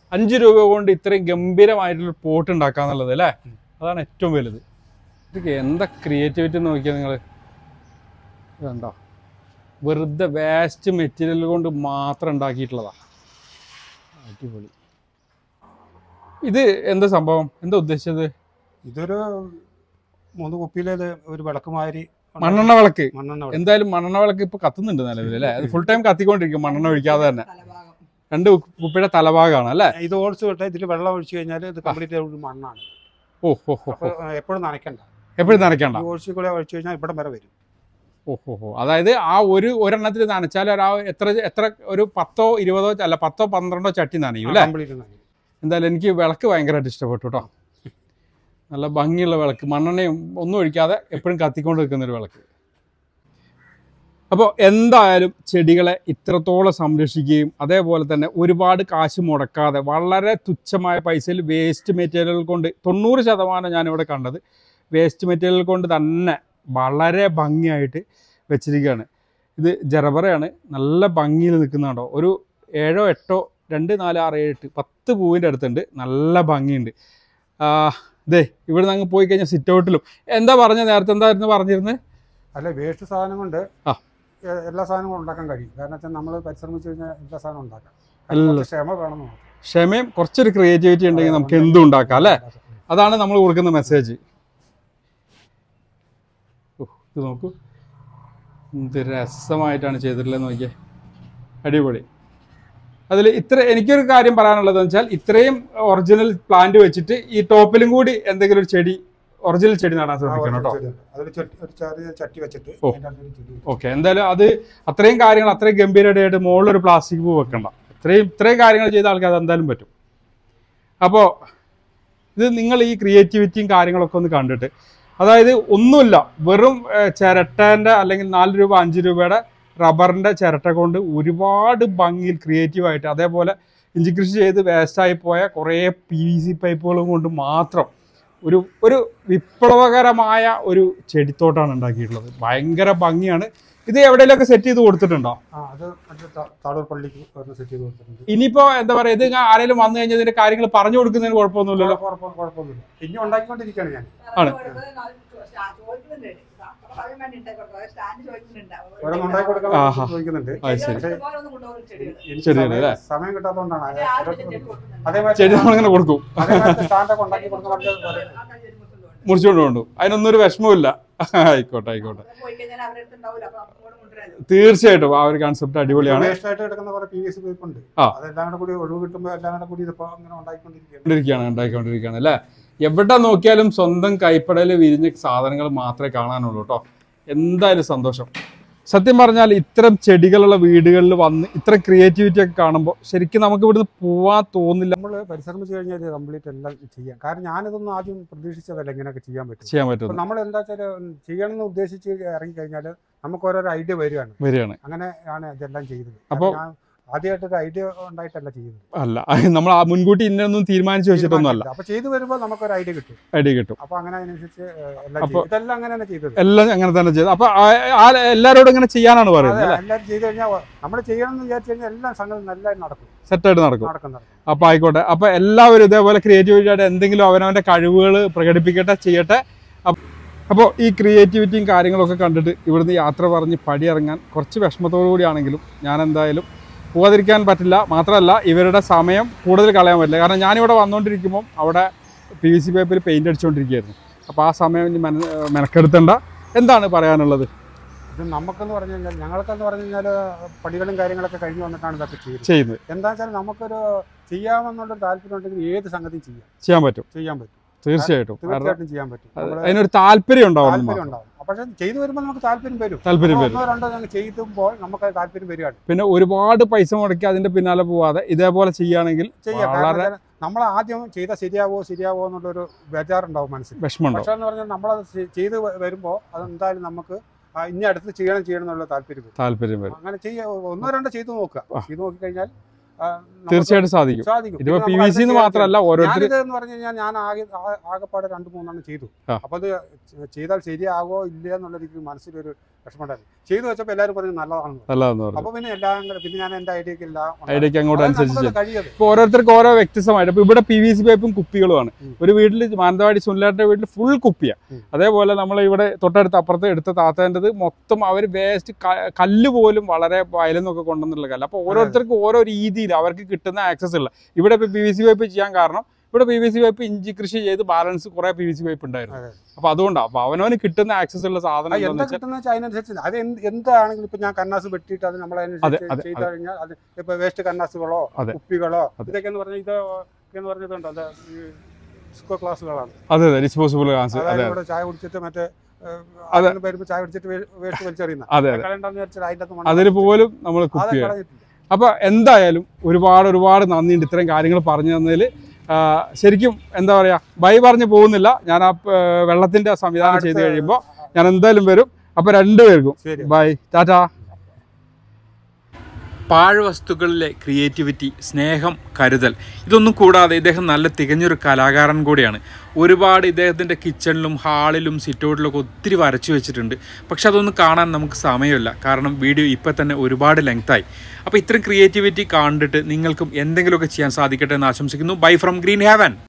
അഞ്ച് രൂപ കൊണ്ട് ഇത്രയും ഗംഭീരമായിട്ടുള്ള പോട്ട് ഉണ്ടാക്കാന്നുള്ളത് അല്ലേ അതാണ് ഏറ്റവും വലുത് ഇതൊക്കെ എന്താ ക്രിയേറ്റിവിറ്റി നോക്കിയാൽ നിങ്ങൾ കണ്ടോ വെറുതെ വേസ്റ്റ് മെറ്റീരിയൽ കൊണ്ട് മാത്രം ഉണ്ടാക്കിയിട്ടുള്ളതാ അടിപൊളി ഇത് എന്താ സംഭവം എന്താ ഉദ്ദേശിച്ചത് ഇതൊരു മൂന്ന് കുപ്പിയിലേത് ഒരു വിളക്ക് മാതിരി ഉണ്ടാക്കി. മണ്ണെണ്ണ വിളക്ക് മണ്ണെണ്ണ വിളക്ക്. എന്തായാലും മണ്ണെണ്ണ വിളക്ക് ഇപ്പൊ കത്തുന്നുണ്ട് നിലവിൽ അല്ലേ അത് ഫുൾ ടൈം കത്തിക്കൊണ്ടിരിക്കും മണ്ണെണ്ണ ഒഴിക്കാതെ തന്നെ തലഭാഗം രണ്ട് കു- കുപ്പിയുടെ തലഭാഗമാണ് അല്ലേ ഇത് ഓടിച്ചു വിട്ടാൽ ഇതിൽ വെള്ളം ഒഴിച്ചു കഴിഞ്ഞാൽ ഇത് കംപ്ലീറ്റ് ഒരു മണ്ണാണ് ഓ ഹോ ഹോ അപ്പോൾ എപ്പോഴും നനയ്ക്കണ്ട എപ്പോഴും നനയ്ക്കണ്ട ഈ ഒഴിച്ചു കൂടെ ഒഴിച്ചു കഴിഞ്ഞാൽ ഇവിടം വരെ വരും ഓ ഹോ ഹോ അതായത് ആ ഒരു ഒരെണ്ണത്തിൽ നനച്ചാൽ ഒരു ആ എത്ര എത്ര ഒരു പത്തോ ഇരുപതോ അല്ല പത്തോ പന്ത്രണ്ടോ ചട്ടി നനയും അല്ലേ കംപ്ലീറ്റ് നനയും എന്തായാലും എനിക്ക് വിളക്ക് ഭയങ്കരമായിട്ട് ഇഷ്ടപ്പെട്ടു കേട്ടോ നല്ല ഭംഗിയുള്ള വിളക്ക് മണ്ണെണ്ണയും ഒന്നും ഒഴിക്കാതെ എപ്പോഴും കത്തിക്കൊണ്ട് നിൽക്കുന്ന ഒരു വിളക്ക് അപ്പോൾ എന്തായാലും ചെടികളെ ഇത്രത്തോളം സംരക്ഷിക്കുകയും അതേപോലെ തന്നെ ഒരുപാട് കാശ് മുടക്കാതെ വളരെ തുച്ഛമായ പൈസയിൽ വേസ്റ്റ് മെറ്റീരിയൽ കൊണ്ട് തൊണ്ണൂറ് ശതമാനം ഞാനിവിടെ കണ്ടത് വേസ്റ്റ് മെറ്റീരിയൽ കൊണ്ട് തന്നെ വളരെ ഭംഗിയായിട്ട് വെച്ചിരിക്കുകയാണ് ഇത് ജറബറയാണ് നല്ല ഭംഗിയിൽ നിൽക്കുന്നുണ്ടോ ഒരു ഏഴോ എട്ടോ രണ്ട് നാല് ആറ് ഏഴ് എട്ട് പത്ത് പൂവിൻ്റെ അടുത്തുണ്ട് നല്ല ഭംഗിയുണ്ട് ആ, ദേ ഇവിടെ നിന്ന് അങ്ങ് പോയി കഴിഞ്ഞാൽ സിറ്റ് ഔട്ടിലും എന്താ പറഞ്ഞ നേരത്തെ എന്തായിരുന്നു പറഞ്ഞിരുന്നത് അല്ല വേസ്റ്റ് സാധനം കൊണ്ട് ആ. എ- എല്ലാ സാധനങ്ങളും ഉണ്ടാക്കാൻ കഴിയും കാരണം വെച്ചാൽ നമ്മൾ പരിശ്രമിച്ചു കഴിഞ്ഞാൽ എല്ലാ സാധനവും ഉണ്ടാക്കാം എല്ലാം. കുറച്ച് ക്ഷമ വേണം ക്ഷമയും കുറച്ചൊരു ക്രിയേറ്റിവിറ്റി ഉണ്ടെങ്കിൽ നമുക്ക് എന്തും ഉണ്ടാക്കാം അല്ലേ അതാണ് നമ്മൾ കൊടുക്കുന്ന മെസ്സേജ് ഇത് നോക്കൂ എന്ത് രസമായിട്ടാണ് ചെയ്തിട്ടുള്ളത് നോക്കിയേ അടിപൊളി അതിൽ ഇത്ര എനിക്കൊരു കാര്യം പറയാനുള്ളത് വെച്ചാൽ ഇത്രയും ഒറിജിനൽ പ്ലാന്റ് വെച്ചിട്ട് ഈ ടോപ്പിലും കൂടി എന്തെങ്കിലും ഒരു ചെടി ഒറിജിനൽ ചെടി നടാൻ ശ്രമിക്കണം കേട്ടോ അതിൽ ഒരു ചെറിയ ചട്ടി വെച്ചിട്ട് ഓ. അതിൻ്റെ അകത്ത് ഒരു ചെടി വെക്കും. ഓക്കെ എന്തായാലും അത് അത്രയും കാര്യങ്ങൾ അത്രയും ഗംഭീരമായിട്ട് മുകളിൽ ഒരു പ്ലാസ്റ്റിക് പൂ വെക്കണ്ട ഇത്രയും ഇത്രയും കാര്യങ്ങൾ ചെയ്ത ആൾക്ക് അത് എന്തായാലും പറ്റും അപ്പോൾ ഇത് നിങ്ങൾ ഈ ക്രിയേറ്റിവിറ്റിയും കാര്യങ്ങളൊക്കെ ഒന്ന് കണ്ടിട്ട് അതായത് ഒന്നുമില്ല വെറും ഏഹ്, ചിരട്ടേൻ്റെ അല്ലെങ്കിൽ നാല് രൂപ അഞ്ച് രൂപയുടെ റബ്ബറിൻ്റെ ചിരട്ട കൊണ്ട് ഒരുപാട് ഭംഗിയിൽ ക്രിയേറ്റീവായിട്ട് അതേപോലെ ഇഞ്ചി കൃഷി ചെയ്ത് വേസ്റ്റായി പോയ കുറേ പി വി സി പൈപ്പുകളും കൊണ്ട് മാത്രം ഒരു ഒരു വിപ്ലവകരമായ ഒരു ചെടിത്തോട്ടാണ് ഉണ്ടാക്കിയിട്ടുള്ളത് ഭയങ്കര ഭംഗിയാണ് ഇത് എവിടെയെങ്കിലുമൊക്കെ സെറ്റ് ചെയ്ത് കൊടുത്തിട്ടുണ്ടോ ആ അത് മറ്റേ ത- താളൂർ പള്ളിക്ക് ഒരു സെറ്റ് ചെയ്ത് കൊടുത്തിട്ടുണ്ട് ഇനിയിപ്പോ എന്താ പറയാ ഇത് ഞാൻ ആരെങ്കിലും വന്നു കഴിഞ്ഞാൽ ഇതിന്റെ കാര്യങ്ങൾ പറഞ്ഞു കൊടുക്കുന്നതിന് കുഴപ്പമൊന്നുമില്ലല്ലോ കുഴപ്പം- കുഴപ്പമൊന്നുമില്ല ഇനി ഉണ്ടാക്കിക്കൊണ്ടിരിക്കുകയാണ് ഞാൻ ആണ്. ഓരോന്ന് ഉണ്ടാക്കി കൊടുക്കാൻ ആഹാ. ചോദിക്കുന്നുണ്ട് അത് ശരി എനിക്ക് ശരിയാണ് സമയം- അല്ലേ? സമയം കിട്ടാത്തതുകൊണ്ടാണ് അതേമാതിരി ചെടി നമ്മളിങ്ങനെ കൊടുക്കും അതേമാതിരി സ്റ്റാൻഡൊക്കെ ഉണ്ടാക്കി കൊടുക്കാൻ പറഞ്ഞ മുറിച്ചുകൊണ്ട് കൊണ്ടു അതിനൊന്നും ഒരു വിഷമമില്ല ആയിക്കോട്ടെ ആയിക്കോട്ടെ തീർച്ചയായിട്ടും ആ ഒരു കൺസെപ്റ്റ് അടിപൊളിയാണ് വേസ്റ്റ് ആയിട്ട് കിടക്കുന്ന കുറെ പി വി സി പൈപ്പ് ഉണ്ട് ആ. അതെല്ലാം കൂടെ കൂടി ഒഴിവ് കിട്ടുമ്പോൾ എല്ലാം കൂടെ കൂടി ഇതിപ്പോ അങ്ങനെ ഉണ്ടാക്കിക്കൊണ്ടിരിക്കുകയാണ് കൊണ്ടിരിക്കുകയാണ് ഉണ്ടാക്കിക്കൊണ്ടിരിക്കുകയാണ് അല്ലേ എവിടെ നോക്കിയാലും സ്വന്തം കൈപ്പടയിൽ വിരിഞ്ഞ സാധനങ്ങൾ മാത്രമേ കാണാനുള്ളൂ കേട്ടോ എന്തായാലും സന്തോഷം സത്യം പറഞ്ഞാൽ ഇത്തരം ചെടികളുള്ള വീടുകളിൽ വന്ന് ഇത്ര ക്രിയേറ്റിവിറ്റി ഒക്കെ കാണുമ്പോൾ ശരിക്കും നമുക്ക് ഇവിടുന്ന് പോവാൻ തോന്നില്ല നമ്മൾ പരിശ്രമിച്ചു കഴിഞ്ഞാൽ ഇത് കംപ്ലീറ്റ് എല്ലാം ചെയ്യാം കാരണം ഞാനിതൊന്നും ആദ്യം പ്രതീക്ഷിച്ചതല്ല ഇങ്ങനെയൊക്കെ ചെയ്യാൻ പറ്റും ചെയ്യാൻ അപ്പൊ പറ്റുന്നത് നമ്മൾ എന്താ വെച്ചാൽ ചെയ്യണമെന്ന് ഉദ്ദേശിച്ച് ഇറങ്ങി കഴിഞ്ഞാൽ നമുക്ക് ഓരോരോ ഐഡിയ വരികയാണ് വരികയാണ് അങ്ങനെ ആണ് ഇതെല്ലാം ചെയ്തത് അപ്പൊ- കാരണം ഞാൻ ആദ്യമായിട്ടൊരു ഐഡിയ ഉണ്ടായിട്ടല്ല ചെയ്യുന്നത് അല്ല നമ്മൾ ആ മുൻകൂട്ടി ഇന്നൊന്നും തീരുമാനിച്ചു വെച്ചിട്ടൊന്നും അല്ല അപ്പൊ ചെയ്തു വരുമ്പോൾ നമുക്കൊരു ഐഡിയ കിട്ടും ഐഡിയ കിട്ടും അപ്പൊ അങ്ങനെ അതിനനുസരിച്ച് ഏഹ്, എല്ലാം അപ്പൊ- ചെയ്തു. ഇതെല്ലാം അങ്ങനെ തന്നെ ചെയ്തത് എല്ലാം അങ്ങനെ തന്നെ ചെയ്തു അപ്പൊ ആ- ആ എല്ലാവരോടും ഇങ്ങനെ ചെയ്യാനാണ് പറയുന്നത് അതെ, അല്ലേ എല്ലാവരും ചെയ്തു കഴിഞ്ഞാൽ നമ്മൾ ചെയ്യണം എന്ന് വിചാരിച്ചു കഴിഞ്ഞാൽ എല്ലാം സംഗതി നല്ല നടക്കും സെറ്റായിട്ട് നടക്കും നടക്കും നടക്കും അപ്പൊ ആയിക്കോട്ടെ അപ്പൊ എല്ലാവരും ഇതേപോലെ ക്രിയേറ്റിവിറ്റി ആയിട്ട് എന്തെങ്കിലും അവനവന്റെ കഴിവുകൾ പ്രകടിപ്പിക്കട്ടെ ചെയ്യട്ടെ അപ്പോൾ ഈ ക്രിയേറ്റിവിറ്റിയും കാര്യങ്ങളൊക്കെ കണ്ടിട്ട് ഇവിടുന്ന് യാത്ര പറഞ്ഞ് പടിയിറങ്ങാൻ കുറച്ച് വിഷമത്തോടു കൂടിയാണെങ്കിലും ഞാൻ എന്തായാലും പോകാതിരിക്കാൻ പറ്റില്ല മാത്രമല്ല ഇവരുടെ സമയം കൂടുതൽ കളയാൻ പറ്റില്ല കാരണം ഞാനിവിടെ വന്നുകൊണ്ടിരിക്കുമ്പം അവിടെ പി വി സി പൈപ്പിൽ പെയിൻ്റ് അടിച്ചുകൊണ്ടിരിക്കുകയായിരുന്നു അപ്പോൾ ആ സമയം ഇനി മെന മെനക്കെടുത്തേണ്ട എന്താണ് പറയാനുള്ളത് ഇത് നമുക്കെന്ന് പറഞ്ഞു കഴിഞ്ഞാൽ ഞങ്ങൾക്കെന്ന് പറഞ്ഞു കഴിഞ്ഞാൽ പടികളും കാര്യങ്ങളൊക്കെ കഴിഞ്ഞ് വന്നിട്ടാണ് ഇതൊക്കെ ചെയ്യുന്നത് ചെയ്യുന്നത് എന്താ വെച്ചാൽ നമുക്കൊരു ചെയ്യാമെന്നുള്ള താല്പര്യം ഉണ്ടെങ്കിൽ ഏത് സംഗതിയും ചെയ്യാം ചെയ്യാൻ പറ്റും ചെയ്യാൻ പറ്റും തീർച്ചയായിട്ടും കാരണം തീർച്ചയായിട്ടും ചെയ്യാൻ പറ്റും അത് നമ്മള് അതിനൊരു താല്പര്യം ഉണ്ടാവണം താല്പര്യം ഉണ്ടാവും പക്ഷെ ചെയ്തു വരുമ്പോൾ നമുക്ക് താല്പര്യം വരും താല്പര്യം അപ്പോൾ വരും ഒന്നോ രണ്ടോ ഞങ്ങൾ ചെയ്യുമ്പോൾ നമുക്ക് അത് താല്പര്യം വരികയാണ് പിന്നെ ഒരുപാട് പൈസ മുടക്കി അതിന്റെ പിന്നാലെ പോവാതെ ഇതേപോലെ ചെയ്യുകയാണെങ്കിൽ ചെയ്യാം വളരെ കാരണം നമ്മൾ ആദ്യം ചെയ്താൽ ശരിയാവോ ശരിയാവോ എന്നുള്ളൊരു ബേജാറുണ്ടാവും മനസ്സിൽ വിഷമമുണ്ടാവും പക്ഷെ എന്ന് പറഞ്ഞാൽ നമ്മളത് ചെ- ചെയ്ത് വ- വരുമ്പോൾ അതെന്തായാലും നമുക്ക് ആ ഇനി അടുത്ത് ചെയ്യണം ചെയ്യണം എന്നുള്ള താല്പര്യം വരും താല്പര്യം വരും അങ്ങനെ ചെയ്യ ഒന്നോ രണ്ടോ ചെയ്ത് നോക്കുക ആ. ചെയ്ത് നോക്കിക്കഴിഞ്ഞാൽ ആ, നമുക്ക് തീർച്ചയായിട്ടും സാധിക്കും സാധിക്കും ഇതിപ്പോ പിന്നെ പി നമുക്ക് വി അടുത്ത സി എന്ന് ചെയ്യാൻ മാത്രമല്ല ഓരോരുത്തർ ഞാനിത് എന്ന് പറഞ്ഞു കഴിഞ്ഞാൽ ഞാൻ ആകെ ആ- ആകെപ്പാടെ രണ്ട് മൂന്നെണ്ണം ചെയ്തു ആ. അപ്പൊ അത് ചെ- ചെയ്താൽ ശരിയാകോ ഇല്ല എന്നുള്ള രീതിയിൽ മനസ്സിലൊരു വിഷമമുണ്ടായിരുന്നു ചെയ്തു വെച്ചപ്പോൾ എല്ലാവരും പറഞ്ഞു നല്ലതാണെന്ന് പറഞ്ഞു നല്ലതെന്ന് പറഞ്ഞു അപ്പോൾ പിന്നെ എല്ലാം കൂടെ പിന്നെ ഞാൻ എൻ്റെ ഐഡിയക്ക് എല്ലാം ഉണ്ടാക്കി. ഐഡിയക്ക് അങ്ങോട്ട് അതാണ് അനുസരിച്ച് നമുക്കത് കഴിയത് ഇപ്പോൾ ഓരോരുത്തർക്ക് ഓരോ വ്യത്യസ്തമായിട്ട് ഇപ്പോൾ ഇവിടെ പി വി സി പൈപ്പും കുപ്പികളുമാണ് ഉം. ഒരു വീട്ടിൽ മാനന്തവാടി സുനിലാരുടെ വീട്ടിൽ ഫുൾ കുപ്പിയാണ് ഉം. അതേപോലെ നമ്മൾ ഇവിടെ തൊട്ടടുത്ത് അപ്പുറത്ത് എടുത്ത താത്തേൻ്റെത് മൊത്തം അവർ വേസ്റ്റ് കല്ല് പോലും വളരെ വയലെന്നൊക്കെ കൊണ്ടുവന്നുള്ള കല്ല് അപ്പോൾ ഓരോരുത്തർക്കും ഓരോ രീതിയിൽ അവർക്ക് കിട്ടുന്ന ആക്സസ് ഉള്ള ഇവിടെ ഇപ്പോൾ പി വി സി പൈപ്പ് ചെയ്യാൻ കാരണം ഇവിടെ പി വി സി പൈപ്പ് ഇഞ്ചി കൃഷി ചെയ്ത് ബാലൻസ് കുറേ പി വി സി പൈപ്പ് ഉണ്ടായിരുന്നു അതെ. അപ്പോൾ അതുകൊണ്ടാണ് അപ്പോൾ അവനവന് കിട്ടുന്ന ആക്സസ് ഉള്ള സാധനം അത് എന്താണെന്ന് എന്താ വെച്ചാൽ കിട്ടുന്ന വെച്ചാൽ അതിനനുസരിച്ച് അത് എന്ത് എന്താണെങ്കിലും ഇപ്പൊ ഞാൻ കന്നാസ് വെട്ടിയിട്ട് അത് നമ്മൾ അതെ, അതിനനുസരിച്ച് അതെ, ചെയ്ത് കഴിഞ്ഞാൽ അത് ഇപ്പൊ വേസ്റ്റ് കന്നാസുകളോ അതെ. കുപ്പികളോ അതെ. ഇതൊക്കെ എന്ന് പറഞ്ഞാൽ ഇത് എന്ന് പറഞ്ഞതുണ്ട് അത് സ്കോ ക്ലാസ്സുകളാണ് അതെ അതെ ഡിസ്പോസിബിൾ കാസ് അതായത് അതെ ഇവിടെ ചായ കുടിച്ചിട്ട് മറ്റേ അതെ. ആളുകൾ വരുമ്പോൾ ചായ കുടിച്ചിട്ട് വേസ്റ്റ് വലിച്ചെറിയുന്ന അതെ അതെ കളയണ്ടെന്ന് വിചാരിച്ചാൽ അതിന്റെ അകത്ത് മണ്ണ് അതിന് പോലും നമ്മൾ അത് കുപ്പി കളഞ്ഞിട്ടില്ല അപ്പോൾ എന്തായാലും ഒരുപാട് ഒരുപാട് നന്ദിയുണ്ട് ഇത്രയും കാര്യങ്ങൾ പറഞ്ഞു തന്നതിൽ ശരിക്കും എന്താ പറയുക ബൈ പറഞ്ഞ് പോകുന്നില്ല ഞാൻ ആ ആ, വെള്ളത്തിന്റെ സംവിധാനം ചെയ്ത് കഴിയുമ്പോൾ ഞാൻ എന്തായാലും വരും അപ്പോൾ രണ്ടുപേർക്കും ശരി ബൈ ടാറ്റാ പാഴ്വസ്തുക്കളിലെ ക്രിയേറ്റിവിറ്റി സ്നേഹം കരുതൽ ഇതൊന്നും കൂടാതെ ഇദ്ദേഹം നല്ല തികഞ്ഞൊരു കലാകാരൻ കൂടിയാണ് ഒരുപാട് ഇദ്ദേഹത്തിൻ്റെ കിച്ചണിലും ഹാളിലും സിറ്റൗട്ടിലൊക്കെ ഒത്തിരി വരച്ചു വെച്ചിട്ടുണ്ട് പക്ഷെ അതൊന്നും കാണാൻ നമുക്ക് സമയമില്ല കാരണം വീഡിയോ ഇപ്പം തന്നെ ഒരുപാട് ലെങ്തായി അപ്പോൾ ഇത്രയും ക്രിയേറ്റിവിറ്റി കണ്ടിട്ട് നിങ്ങൾക്കും എന്തെങ്കിലുമൊക്കെ ചെയ്യാൻ സാധിക്കട്ടെ എന്ന് ആശംസിക്കുന്നു ബൈ ഫ്രം ഗ്രീൻ ഹാവൻ